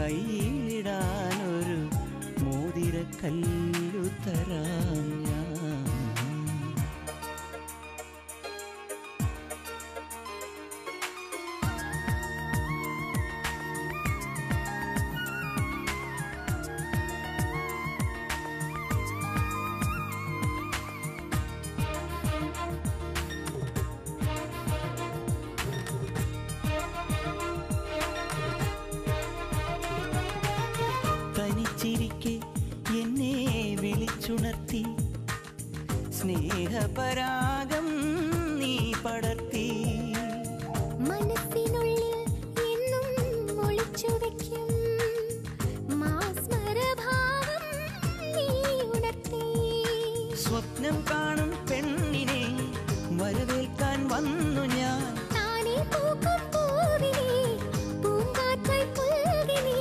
കയ്യിലിടാനൊരു മോതിരക്കല്ലു തരാം ഞാൻ തനിച്ചിരിക്കെ എന്നെ വിളിച്ചുണർത്തി സ്നേഹപരാഗം നീ പടർത്തി മനസ്സിനുള്ളിൽ എന്നും ഒളിച്ചു വെക്കും മാസ്മരഭാവം നീ ഉണർത്തി സ്വപ്നം കാണും പെണ്ണിനെ വരവേൽക്കാൻ വന്നു ഞാൻ താനേ പൂക്കും പൂവിനെ പൂങ്കാറ്റായി പുൽകിനി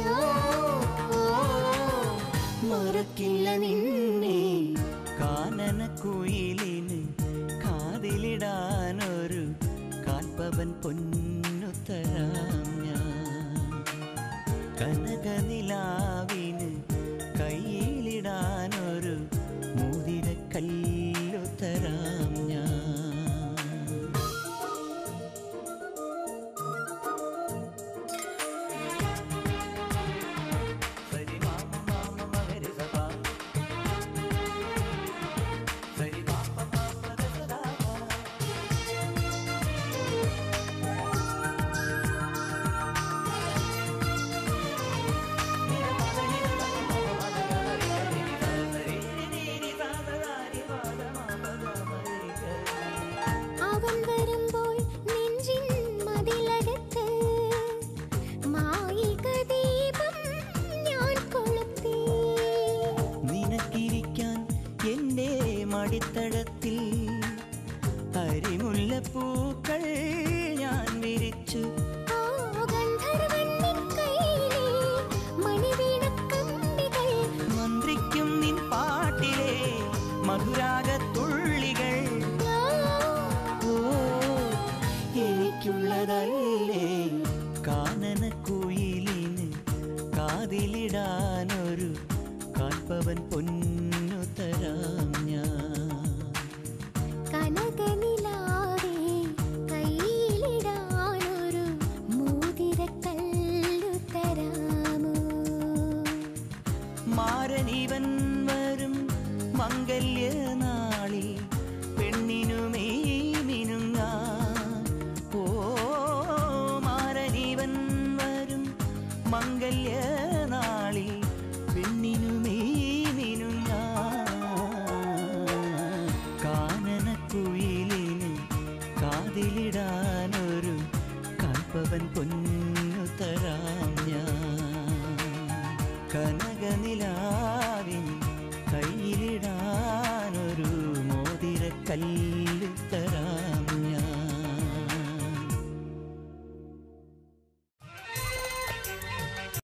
മറക്കില്ല നിന്നെ കാനനക്കുയിലിന് കാതിലിടാനൊരു കാൽപ്പവൻ പൊന്നു തരാം ഞാൻ കനകനിലാവിന് കയ്യിലിടാനൊരു മുതിരക്കല്ലു തരാം ഞാൻ സരി മാമ മാമ മകരി സദാ സരി പാപ്പ പാപ്പ ദസദാ അവൻ വരുമ്പോൾ നെഞ്ചിൻ മതിലകത്ത് മായിക ദീപം ഞാൻ കൊളുത്തി നിനക്കിരിക്കാൻ എൻ്റെ മടിത്തടത്തിൽ അരിമുല്ലപ്പൂക്കൾ ഞാൻ വിരിച്ചു ആ ഗന്ധർവ്വനിൻ കയ്യിലെ മണിവീണക്കമ്പികൾ മന്ത്രിക്കും നിൻ പാട്ടിലെ മധുരാഗത്തുള്ളികൾ ഓ എനിക്കുള്ളതല്ലേ കാനനക്കുയിലിന് കാതിലിടാനൊരു കാൽപ്പവൻ പൊന്നു തരാം ഞാൻ കനകനിലാവേ കയ്യിലിടാനൊരു മോതിരക്കല്ലു തരാമോ മാരനിവൻ വരും മംഗല്യനാളിൽ പെണ്ണിനുമേ മിനുങ്ങാൻ ഓ മാരനിവൻ വരും മംഗല്യനാളിൽ പെണ്ണിനുമേ മിനുങ്ങാൻ കാനനക്കുയിലിന് കാതിലിടാനൊരു കാൽപ്പവൻ പൊന്നു തരാം ഞാൻ കനകനിലാവിൻ കയ്യിലിടാനൊരു മോതിരക്കല്ല് തരാം